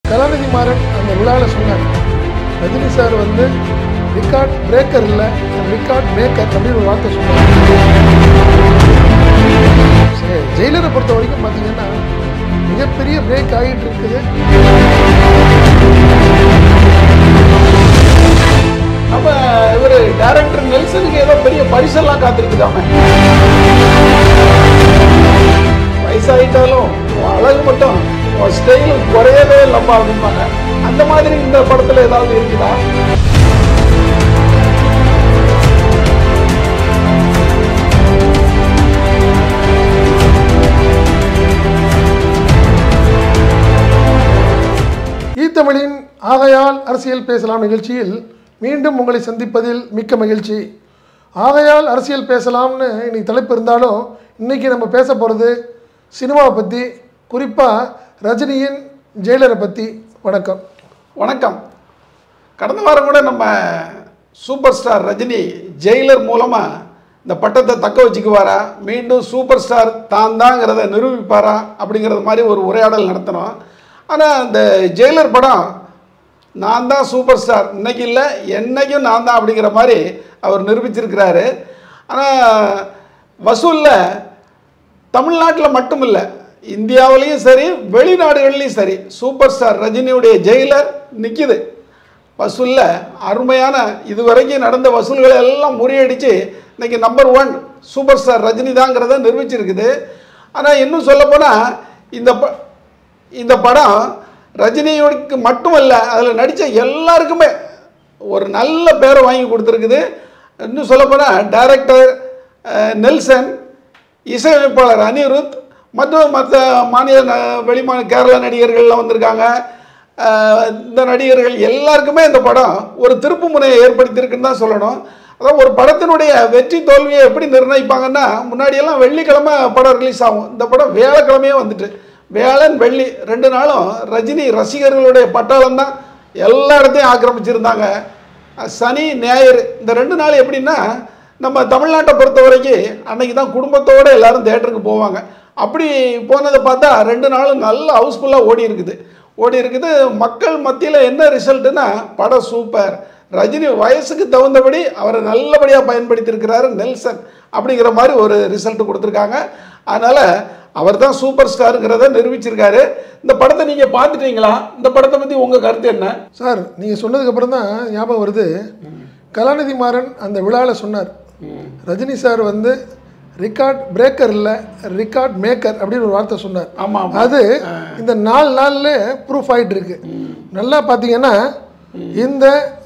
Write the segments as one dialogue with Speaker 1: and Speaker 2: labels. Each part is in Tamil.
Speaker 1: கலாநிதி மாறன் அந்த விழாவில் சொன்னார் ரஜினி சார் வந்து ரிகார்ட் பிரேக்கர் இல்லை ரிகார்ட் மேக்கர் அப்படின்னு ஒரு வார்த்தை சொன்னார் சரி ஜெயிலரை பொறுத்த வரைக்கும் பார்த்தீங்கன்னா மிகப்பெரிய பிரேக் ஆகிட்டு இருக்குது
Speaker 2: நம்ம இவர் டைரக்டர் நெல்சனுக்கு ஏதோ பெரிய பரிசெல்லாம் காத்திருக்குதாம வயசாயிட்டாலும் உன் அழகு மட்டும் உன் ஸ்டைலும் குறையவே இல்லப்பா அப்படிம்பாங்க அந்த மாதிரி இந்த படத்துல ஏதாவது இருக்குதா
Speaker 1: ஈத்தமிழின் ஆகையால் அரசியல் பேசலாம் நிகழ்ச்சியில் மீண்டும் உங்களை சந்திப்பதில் மிக்க மகிழ்ச்சி ஆகையால் அரசியல் பேசலாம்னு இன்னைக்கு தலைப்பு இருந்தாலும் இன்னைக்கு நம்ம பேச போகிறது சினிமாவை பற்றி குறிப்பாக ரஜினியின் ஜெயிலரை பற்றி வணக்கம்
Speaker 2: வணக்கம் கடந்த வாரம் கூட நம்ம சூப்பர் ஸ்டார் ரஜினி ஜெயிலர் மூலமாக இந்த பட்டத்தை தக்க வச்சுக்குவாரா மீண்டும் சூப்பர் ஸ்டார் தான் தாங்கிறத நிரூபிப்பாரா அப்படிங்கிறது மாதிரி ஒரு உரையாடல் நடத்தினோம் ஆனால் இந்த ஜெயிலர் படம் நான் தான் சூப்பர் ஸ்டார் இன்னைக்கு இல்லை என்னைக்கும் நான் தான் அப்படிங்கிற மாதிரி அவர் நிரூபிச்சிருக்கிறாரு ஆனால் வசூலில் தமிழ்நாட்டில் மட்டும் இல்லை இந்தியாவிலையும் சரி வெளிநாடுகள்லையும் சரி சூப்பர் ஸ்டார் ரஜினியுடைய ஜெயிலர் நிற்கிது வசூலில் அருமையான இதுவரைக்கும் நடந்த வசூல்களை எல்லாம் முறியடித்து இன்னைக்கு number one super star Rajini தாங்கிறத நிரூபிச்சிருக்குது ஆனால் இன்னும் சொல்லப்போனால் இந்த ப இந்த படம் ரஜினியோருக்கு மட்டுமல்ல அதில் நடித்த எல்லாருக்குமே ஒரு நல்ல பேரை வாங்கி கொடுத்துருக்குது இன்னும் சொல்லப்போனால் டைரக்டர் அஹ், நெல்சன் இசையமைப்பாளர் அனிருத் மற்றும் மற்ற மாநில ந- வெளிமாநில கேரள நடிகர்கள்லாம் வந்திருக்காங்க அஹ், இந்த நடிகர்கள் எல்லாருக்குமே இந்த படம் ஒரு திருப்பு முனையை ஏற்படுத்தியிருக்குன்னு தான் சொல்லணும் அதான் ஒரு படத்தினுடைய வெற்றி தோல்வியை எப்படி நிர்ணயிப்பாங்கன்னா முன்னாடியெல்லாம் வெள்ளிக்கிழமை படம் ரிலீஸ் ஆகும் இந்த படம் வேலைக்கிழமையே வந்துட்டு வேலன் வெள்ளி ரெண்டு நாளும் ரஜினி ரசிகர்களுடைய பட்டாளம் தான் எல்லா இடத்தையும் ஆக்கிரமிச்சிருந்தாங்க அஹ் சனி ஞாயிறு இந்த ரெண்டு நாள் எப்படின்னா நம்ம தமிழ்நாட்டை பொறுத்த வரைக்கும் அன்னைக்கு தான் குடும்பத்தோடு எல்லாரும் தேட்டருக்கு போவாங்க அப்படி போனதை பார்த்தா ரெண்டு நாளும் நல்ல ஹவுஸ்ஃபுல்லாக ஓடி இருக்குது ஓடி இருக்குது மக்கள் மத்தியில் என்ன ரிசல்ட்டுனா படம் சூப்பர் ரஜினி வயசுக்கு தகுந்தபடி அவரை நல்லபடியாக பயன்படுத்தியிருக்கிறாரு நெல்சன் அப்படிங்கிற மாதிரி ஒரு ரிசல்ட் கொடுத்துருக்காங்க அதனால் அவர் தான் சூப்பர் ஸ்டாருங்கிறத நிரூபிச்சிருக்காரு இந்த படத்தை நீங்கள் பார்த்துட்டீங்களா இந்த படத்தை பற்றி உங்கள் கருத்து என்ன
Speaker 1: சார் நீங்கள் சொன்னதுக்கப்புறம் தான் ஞாபகம் வருது கலாநிதி மாறன் அந்த விழாவில் சொன்னார் ரஜினி சார் வந்து ரிகார்ட் பிரேக்கர் இல்லை ரிகார்ட் மேக்கர் அப்படின்னு ஒரு வார்த்தை சொன்னார்
Speaker 2: ஆமாம் ஆமாம்
Speaker 1: அது இந்த நாலு நாளில் ப்ரூஃப் ஆகிட்டு இருக்கு நல்லா பார்த்தீங்கன்னா இந்த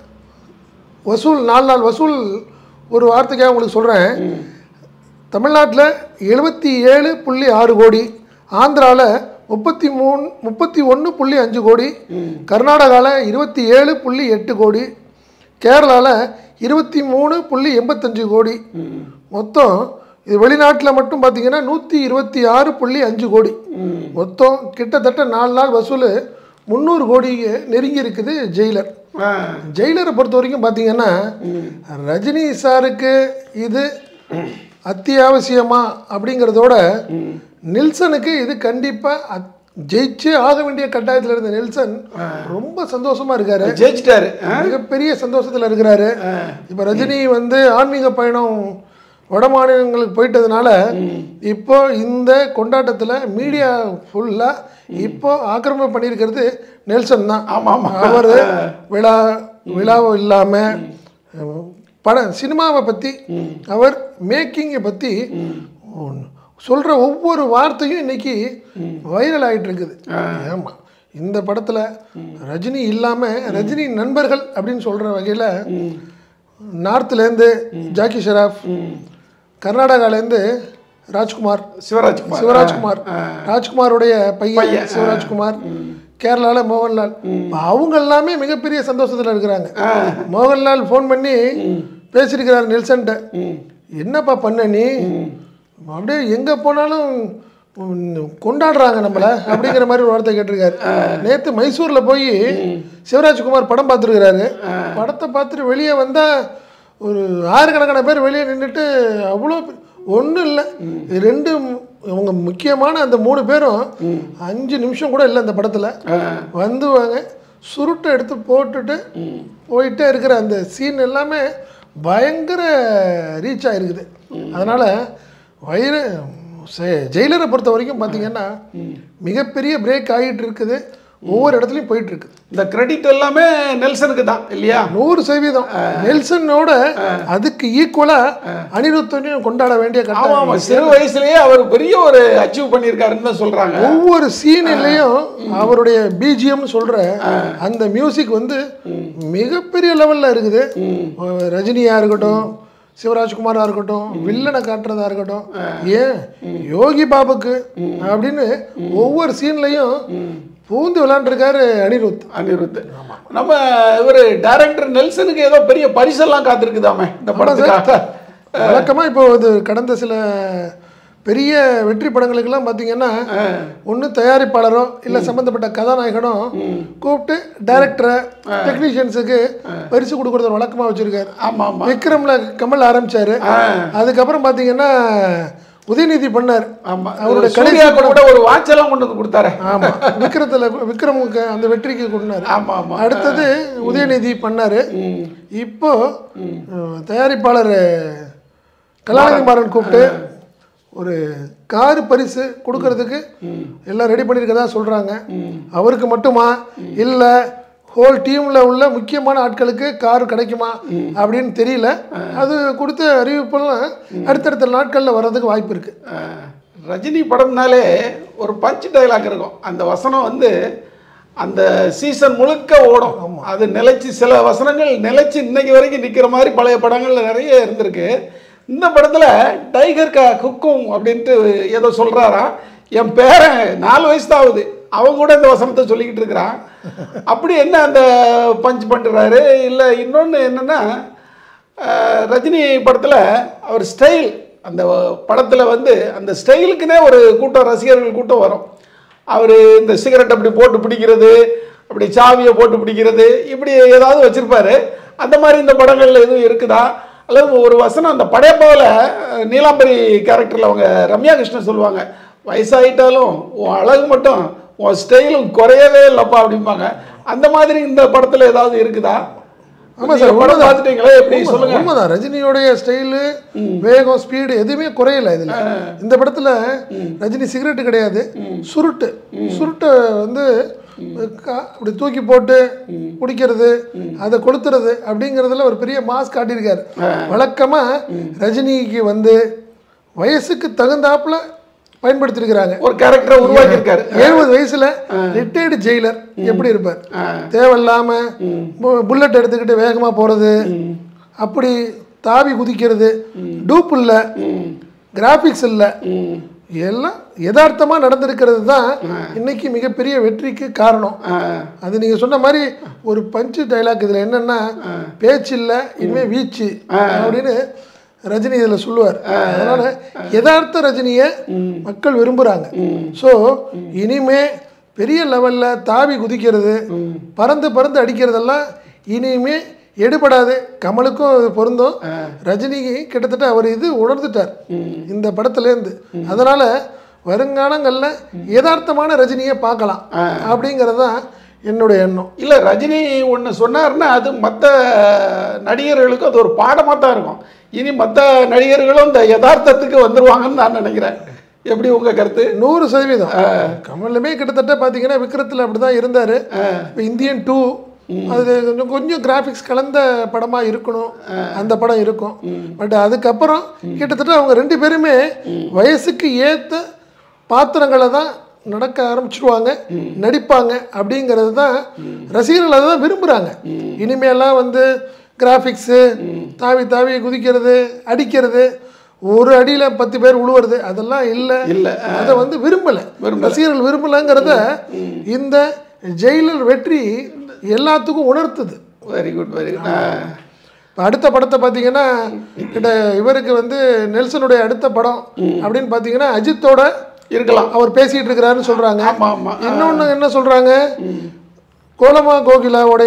Speaker 1: வசூல் நாலு நாள் வசூல் ஒரு வார்த்தைக்காக உங்களுக்கு சொல்கிறேன் தமிழ்நாட்டில் எழுபத்தி ஏழு புள்ளி ஆறு கோடி ஆந்திராவில் முப்பத்தி மூணு முப்பத்தி ஒன்று புள்ளி அஞ்சு கோடி கர்நாடகாவில் இருபத்தி ஏழு புள்ளி எட்டு கோடி கேரளாவில் இருபத்தி மூணு புள்ளி எண்பத்தஞ்சு கோடி மொத்தம் இது வெளிநாட்டில் மட்டும் பார்த்தீங்கன்னா நூற்றி இருபத்தி ஆறு புள்ளி அஞ்சு கோடி மொத்தம் கிட்டத்தட்ட நாலு நாள் வசூல் முந்நூறு கோடி நெருங்கி இருக்குது ஜெயிலர்
Speaker 2: ஆ
Speaker 1: ஜெயிலரை பொறுத்த வரைக்கும் பார்த்தீங்கன்னா ரஜினி சாருக்கு இது அத்தியாவசியமா அப்படிங்கிறதோட நெல்சனுக்கு இது கண்டிப்பாக ஜெயிச்சே ஆக வேண்டிய கட்டாயத்தில் இருந்த நெல்சன் ரொம்ப சந்தோஷமா இருக்காரு
Speaker 2: ஜெயிச்சிட்டாரு ஆ?
Speaker 1: மிகப்பெரிய சந்தோஷத்தில் இருக்கிறாரு இப்போ ரஜினி வந்து ஆன்மீக பயணம் வட மாநிலங்களுக்கு போயிட்டதுனால இப்போ இந்த கொண்டாட்டத்தில் மீடியா ஃபுல்லாக இப்போ ஆக்கிரமிப்பு பண்ணியிருக்கிறது நெல்சன் தான்
Speaker 2: ஆமா, ஆமா.
Speaker 1: அவர் விழா விழாவும் இல்லாமல் பட சினிமாவை பற்றி அவர் மேக்கிங்கை பற்றி சொல்கிற ஒவ்வொரு வார்த்தையும் இன்னைக்கு வைரல் ஆகிட்டு இருக்குது ஆமாம் இந்த படத்தில் ரஜினி இல்லாமல் ரஜினி நண்பர்கள் அப்படின்னு சொல்கிற வகையில் நார்த்லேருந்து ஜாக்கி ஷெராஃப் கர்நாடகாலேருந்து ராஜ்குமார்
Speaker 2: சிவராஜ்குமார்
Speaker 1: சிவராஜ்குமார் ராஜ்குமாருடைய பையன் சிவராஜ்குமார் கேரளாவில் மோகன்லால் அவங்க எல்லாமே மிகப்பெரிய சந்தோஷத்தில் இருக்கிறாங்க மோகன்லால் ஃபோன் பண்ணி பேசியிருக்கிறார் நெல்சன்ட்ட என்னப்பா பண்ண நீ அப்படியே எங்கே போனாலும் உம், கொண்டாடுறாங்க நம்மள அப்படிங்கிற மாதிரி ஒரு வார்த்தை கேட்டிருக்காரு நேற்று மைசூரில் போய் சிவராஜ்குமார் படம் பார்த்துருக்கிறாரு படத்தை பார்த்துட்டு வெளியே வந்தால் ஒரு ஆயிரக்கணக்கான பேர் வெளியே நின்றுட்டு அவ்வளோ ஒன்றும் இல்லை ரெண்டு இவங்க முக்கியமான அந்த மூணு பேரும் அஞ்சு நிமிஷம் கூட இல்லை அந்த படத்தில் வந்துவாங்க சுருட்டை எடுத்து போட்டுட்டு போயிட்டே இருக்கிற அந்த சீன் எல்லாமே பயங்கர ரீச் ஆகிருக்குது அதனால் வயிறு செ- ஜெயிலரை பொறுத்த வரைக்கும் பார்த்தீங்கன்னா மிகப்பெரிய பிரேக் ஆகிட்டு இருக்குது ஒவ்வொரு இடத்துலையும் போயிட்டு இருக்கு
Speaker 2: இந்த கிரெடிட் எல்லாமே நெல்சனுக்கு தான் இல்லையா
Speaker 1: நூறு சதவீதம் நெல்சனோட அதுக்கு ஈக்குவலா அனிருத்தனையும் கொண்டாட வேண்டிய
Speaker 2: ஆமா
Speaker 1: கட்டாயம்
Speaker 2: ஆமா சிறு வயசுலயே அவர் பெரிய ஒரு அச்சீவ் பண்ணியிருக்காருன்னு தான் சொல்றாங்க
Speaker 1: ஒவ்வொரு சீனிலையும் அவருடைய பிஜிஎம் சொல்ற அந்த மியூசிக் வந்து மிகப்பெரிய லெவல்ல இருக்குது ரஜினியா இருக்கட்டும் சிவராஜ்குமாரா இருக்கட்டும் வில்லனை காட்டுறதா இருக்கட்டும் ஏன் யோகி பாபுக்கு அப்படின்னு ஒவ்வொரு சீன்லையும் பூந்து விளையாண்டுருக்காரு அனிருத்
Speaker 2: அனிருத் நம்ம இவர் டைரக்டர் நெல்சனுக்கு ஏதோ பெரிய பரிசெல்லாம் காத்திருக்குதாமே இந்த படத்துக்காக
Speaker 1: வழக்கமா இப்போ இது கடந்த சில பெரிய வெற்றி படங்களுக்கெல்லாம் பார்த்தீங்கன்னா ஒன்று தயாரிப்பாளரோ இல்லை சம்மந்தப்பட்ட கதாநாயகனோ கூப்பிட்டு டைரக்டரை டெக்னீஷியன்ஸுக்கு பரிசு கொடுக்குறத ஒரு வழக்கமாக வச்சுருக்காரு
Speaker 2: ஆமா ஆமா
Speaker 1: விக்ரம்ல கமல் ஆரம்பிச்சாரு அதுக்கப்புறம் பார்த்தீங்கன்னா உதயநிதி பண்ணார்
Speaker 2: ஆமா
Speaker 1: அவருடைய
Speaker 2: சூர்யா கூட ஒரு வாட்ச் எல்லாம் கொண்டு வந்து கொடுத்தாரு
Speaker 1: ஆமா விக்ரத்தில் விக்ரமுக்கு அந்த வெற்றிக்கு கொண்டாரு
Speaker 2: ஆமா ஆமா
Speaker 1: அடுத்தது உதயநிதி பண்ணாரு இப்போ அஹ், தயாரிப்பாளர் கலாநிதி மாறன் கூப்பிட்டு ஒரு கார் பரிசு கொடுக்கறதுக்கு எல்லாம் ரெடி பண்ணியிருக்கதா சொல்றாங்க அவருக்கு மட்டுமா இல்லை ஹோல் டீம்ல உள்ள முக்கியமான ஆட்களுக்கு கார் கிடைக்குமா அப்படின்னு தெரியல அது கொடுத்த அறிவிப்பெல்லாம் அடுத்தடுத்த நாட்களில் வர்றதுக்கு வாய்ப்பு இருக்கு
Speaker 2: அஹ், ரஜினி படம்னாலே ஒரு பஞ்ச் டைலாக் இருக்கும் அந்த வசனம் வந்து அந்த சீசன் முழுக்க ஓடும் அது நிலைச்சு சில வசனங்கள் நிலைச்சு இன்னைக்கு வரைக்கும் நிற்கிற மாதிரி பழைய படங்கள்ல நிறைய இருந்திருக்கு இந்த படத்தில் டைகர் கா குக்கும் அப்படின்ட்டு ஏதோ சொல்கிறாராம் என் பேரன் நாலு வயசு தான் ஆகுது அவன் கூட இந்த வசனத்தை சொல்லிக்கிட்டு இருக்கிறான் அப்படி என்ன அந்த பஞ்ச் பண்ணுறாரு இல்லை இன்னொன்று என்னென்னா அஹ் ரஜினி படத்தில் அவர் ஸ்டைல் அந்த படத்தில் வந்து அந்த ஸ்டைலுக்குனே ஒரு கூட்டம் ரசிகர்கள் கூட்டம் வரும் அவர் இந்த சிகரெட் அப்படி போட்டு பிடிக்கிறது அப்படி சாவியை போட்டு பிடிக்கிறது இப்படி ஏதாவது வச்சுருப்பாரு அந்த மாதிரி இந்த படங்களில் எதுவும் இருக்குதா அல்லது ஒரு வசனம் அந்த படையப்பாவில் நீலாம்பரி கேரக்டரில் அவங்க ரம்யா கிருஷ்ணன் சொல்லுவாங்க வயசாயிட்டாலும் உன் அழகு மட்டும் உன் ஸ்டைலும் குறையவே இல்லைப்பா அப்படிம்பாங்க அந்த மாதிரி இந்த படத்தில் ஏதாவது இருக்குதா
Speaker 1: ஆமா
Speaker 2: ஆமா
Speaker 1: சார்,
Speaker 2: சார் படம்
Speaker 1: உண்மைதான்.
Speaker 2: பார்த்துட்டீங்களா எப்படி
Speaker 1: உண்மைதான்,
Speaker 2: சொல்லுங்க
Speaker 1: உண்மைதான் ரஜினியோடைய ஸ்டைலு வேகம் ஸ்பீடு எதுவுமே குறையல இதுல இந்த படத்துல ரஜினி சிகரெட் கிடையாது சுருட்டு சுருட்டை வந்து கா- அப்படி தூக்கி போட்டு குடிக்கிறது அதை கொளுத்துறது அப்படிங்கிறதுல ஒரு பெரிய மாஸ் காட்டியிருக்காரு வழக்கமா ரஜினிக்கு வந்து வயசுக்கு தகுந்தாப்புல பயன்படுத்தியிருக்கிறாங்க
Speaker 2: ஒரு கேரக்டரை உருவாக்கியிருக்காரு
Speaker 1: எழுபது வயசுல ரிட்டையர்டு ஜெயிலர் எப்படி இருப்பார் தேவையில்லாம பு- புல்லட் எடுத்துக்கிட்டு வேகமா போறது அப்படி தாவி குதிக்கிறது டூப் இல்ல கிராபிக்ஸ் இல்ல எல்லாம் யதார்த்தமா நடந்திருக்கிறது தான் இன்னைக்கு மிகப்பெரிய வெற்றிக்கு காரணம் அது நீங்க சொன்ன மாதிரி ஒரு பஞ்சு டைலாக் இதுல என்னன்னா பேச்சு இல்ல இனிமே வீச்சு அப்படின்னு ரஜினி இதுல சொல்லுவார் அதனால யதார்த்த ரஜினியை மக்கள் விரும்புறாங்க ஸோ இனிமே பெரிய லெவல்ல தாவி குதிக்கிறது பறந்து பறந்து அடிக்கிறதெல்லாம் இனிமே எடுபடாது கமலுக்கும் அது பொருந்தும் ரஜினிக்கு கிட்டத்தட்ட அவர் இது உணர்ந்துட்டார் இந்த படத்துலேருந்து அதனால வருங்காலங்களில் யதார்த்தமான ரஜினியை பார்க்கலாம் அப்படிங்கிறது தான் என்னுடைய எண்ணம்
Speaker 2: இல்லை ரஜினி ஒன்று சொன்னாருன்னா அது மற்ற நடிகர்களுக்கும் அது ஒரு பாடமாக தான் இருக்கும் இனி மற்ற நடிகர்களும் இந்த யதார்த்தத்துக்கு வந்துருவாங்கன்னு நான் நினைக்கிறேன் எப்படி உங்கள் கருத்து
Speaker 1: நூறு சதவீதம் கமலுமே கிட்டத்தட்ட பார்த்தீங்கன்னா விக்ரத்தில் அப்படி தான் இருந்தார் இப்போ இந்தியன் டூ அது கொஞ்சம் கொஞ்சம் கிராஃபிக்ஸ் கலந்த படமாக இருக்கணும் அந்த படம் இருக்கும் பட் அதுக்கப்புறம் கிட்டத்தட்ட அவங்க ரெண்டு பேருமே வயசுக்கு ஏற்ற பாத்திரங்களை தான் நடக்க ஆரம்பிச்சிருவாங்க நடிப்பாங்க அப்படிங்கிறது தான் ரசிகர்கள் அதை தான் விரும்புகிறாங்க இனிமேலாம் வந்து கிராஃபிக்ஸு தாவி தாவி குதிக்கிறது அடிக்கிறது ஒரு அடியில் பத்து பேர் உழுவுறது அதெல்லாம் இல்லை
Speaker 2: இல்ல.
Speaker 1: அதை வந்து விரும்பலை ரசிகர்கள் விரும்பலைங்கிறத இந்த ஜெயிலர் வெற்றி எல்லாத்துக்கும் உணர்த்துது
Speaker 2: வெரி குட் வெரி குட்
Speaker 1: இப்போ அடுத்த படத்தை பார்த்தீங்கன்னா கிட்ட இவருக்கு வந்து நெல்சனுடைய அடுத்த படம் அப்படின்னு பார்த்தீங்கன்னா அஜித்தோட
Speaker 2: இருக்கலாம்
Speaker 1: அவர் பேசிட்டு இருக்கிறாருன்னு சொல்றாங்க
Speaker 2: ஆமாம் ஆமாம்
Speaker 1: இன்னொன்று என்ன சொல்றாங்க கோலமா கோகிலாவுடைய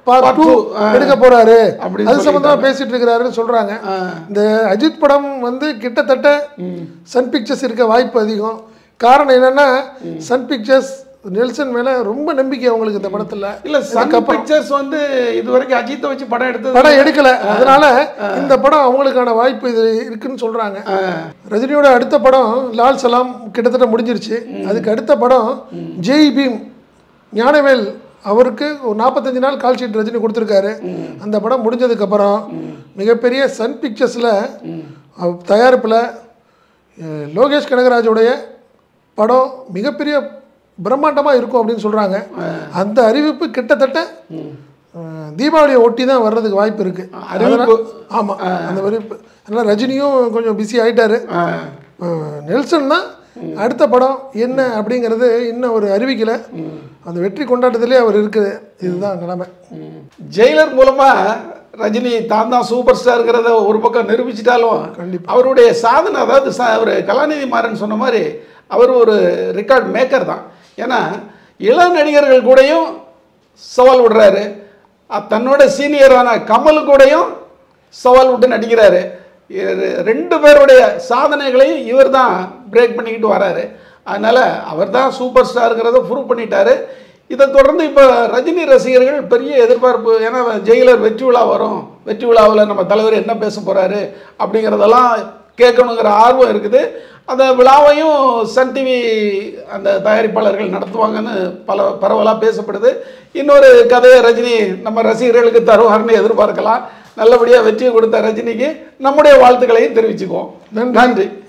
Speaker 1: பார்ட்
Speaker 2: Part
Speaker 1: டூ
Speaker 2: two, ஆ.
Speaker 1: எடுக்க போறாரு
Speaker 2: அப்படின்னு
Speaker 1: அது சம்பந்தமா பேசிட்டு இருக்கிறாருன்னு சொல்றாங்க
Speaker 2: ஆ.
Speaker 1: இந்த அஜித் படம் வந்து கிட்டத்தட்ட சன் பிக்சர்ஸ் இருக்க வாய்ப்பு அதிகம் காரணம் என்னன்னா சன் பிக்சர்ஸ் நெல்சன் மேல ரொம்ப நம்பிக்கை அவங்களுக்கு இந்த படத்துல
Speaker 2: இல்ல சன் பிக்சர்ஸ் வந்து இது வரைக்கும் அஜித்தை வச்சு படம் எடுத்தது
Speaker 1: படம் எடுக்கல அதனால இந்த படம் அவங்களுக்கான வாய்ப்பு இது இருக்குன்னு சொல்றாங்க
Speaker 2: ஆ.
Speaker 1: ரஜினியோட அடுத்த படம் லால் சலாம் கிட்டத்தட்ட முடிஞ்சிருச்சு அதுக்கு அடுத்த படம் ஜெய் பீம் ஞானவேல் அவருக்கு ஒரு நாற்பத்தஞ்சு நாள் கால் ஷீட் ரஜினி கொடுத்துருக்காரு அந்த படம் முடிஞ்சதுக்கப்புறம் மிகப்பெரிய சன் பிக்சர்ஸில் தயாரிப்பில் அஹ், லோகேஷ் கனகராஜுடைய படம் மிகப்பெரிய பிரம்மாண்டமாக இருக்கும் அப்படின்னு சொல்கிறாங்க அந்த அறிவிப்பு கிட்டத்தட்ட அஹ், தீபாவளியை ஒட்டி தான் வர்றதுக்கு வாய்ப்பு இருக்குது
Speaker 2: அறிவிப்பு.
Speaker 1: ஆமாம் அந்த அறிவிப்பு அதனால் ரஜினியும் கொஞ்சம் பிஸி ஆயிட்டாரு
Speaker 2: ஆ.
Speaker 1: அஹ், நெல்சன் தான் அடுத்த படம் என்ன அப்படிங்கிறது இன்னும் ஒரு அறிவிக்கலை அந்த வெற்றி கொண்டாட்டத்திலே அவர் இருக்குது இதுதான் நிலைமை
Speaker 2: ஜெயிலர் மூலமா ரஜினி தான் தான் சூப்பர் ஸ்டாருங்கிறத ஒரு பக்கம் நிரூபிச்சிட்டாலும்
Speaker 1: கண்டிப்பா.
Speaker 2: அவருடைய சாதனை அதாவது ச அவர் கலாநிதி மாறன் சொன்ன மாதிரி அவர் ஒரு ரெக்கார்ட் மேக்கர் தான் ஏன்னா இளம் நடிகர்கள் கூடயும் சவால் விடுறாரு அ- தன்னோட சீனியரான கமல் கூடயும் சவால் விட்டு நடிக்கிறாரு இரு- ரெண்டு பேருடைய சாதனைகளையும் இவர் தான் பிரேக் பண்ணிக்கிட்டு வராரு அதனால் அவர் தான் சூப்பர் ஸ்டாருங்கிறத ப்ரூவ் பண்ணிட்டாரு இதை தொடர்ந்து இப்போ ரஜினி ரசிகர்கள் பெரிய எதிர்பார்ப்பு ஏன்னா ஜெயிலர் வெற்றி விழா வரும் வெற்றி விழாவில் நம்ம தலைவர் என்ன பேச போகிறாரு அப்படிங்கிறதெல்லாம் கேட்கணுங்கிற ஆர்வம் இருக்குது அந்த விழாவையும் சன் டிவி அந்த தயாரிப்பாளர்கள் நடத்துவாங்கன்னு பல பரவலாக பேசப்படுது இன்னொரு கதையை ரஜினி நம்ம ரசிகர்களுக்கு தருவார்னு எதிர்பார்க்கலாம் நல்லபடியாக வெற்றியை கொடுத்த ரஜினிக்கு நம்முடைய வாழ்த்துக்களையும் தெரிவிச்சுக்குவோம் நன்றி